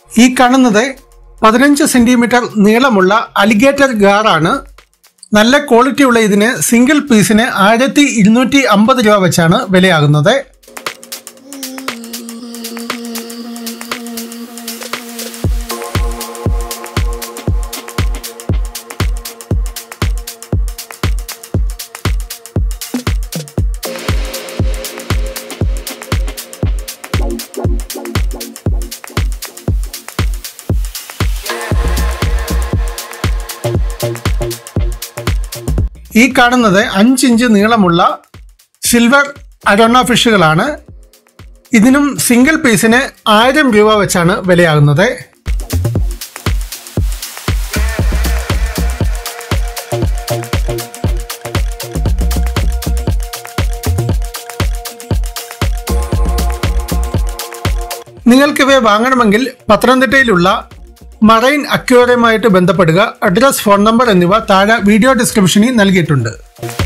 ഈ കാണുന്നത് പതിനഞ്ച് സെന്റിമീറ്റർ നീളമുള്ള അലിഗേറ്റർ ഗാറാണ് നല്ല ക്വാളിറ്റിയുള്ള ഇതിന് സിംഗിൾ പീസിന് ആയിരത്തി ഇരുന്നൂറ്റി അമ്പത് രൂപ വെച്ചാണ് വിലയാകുന്നത് ഈ കാണുന്നത് അഞ്ചിഞ്ച് നീളമുള്ള സിൽവർ അരോണ ഫിഷുകളാണ് ഇതിനും സിംഗിൾ പീസിന് ആയിരം രൂപ വെച്ചാണ് വിലയാകുന്നത് നിങ്ങൾക്കിവയെ വാങ്ങണമെങ്കിൽ പത്തനംതിട്ടയിലുള്ള മറൈൻ അക്വേറിയമായിട്ട് ബന്ധപ്പെടുക അഡ്രസ് ഫോൺ നമ്പർ എന്നിവ താഴെ വീഡിയോ ഡിസ്ക്രിപ്ഷനിൽ നൽകിയിട്ടുണ്ട്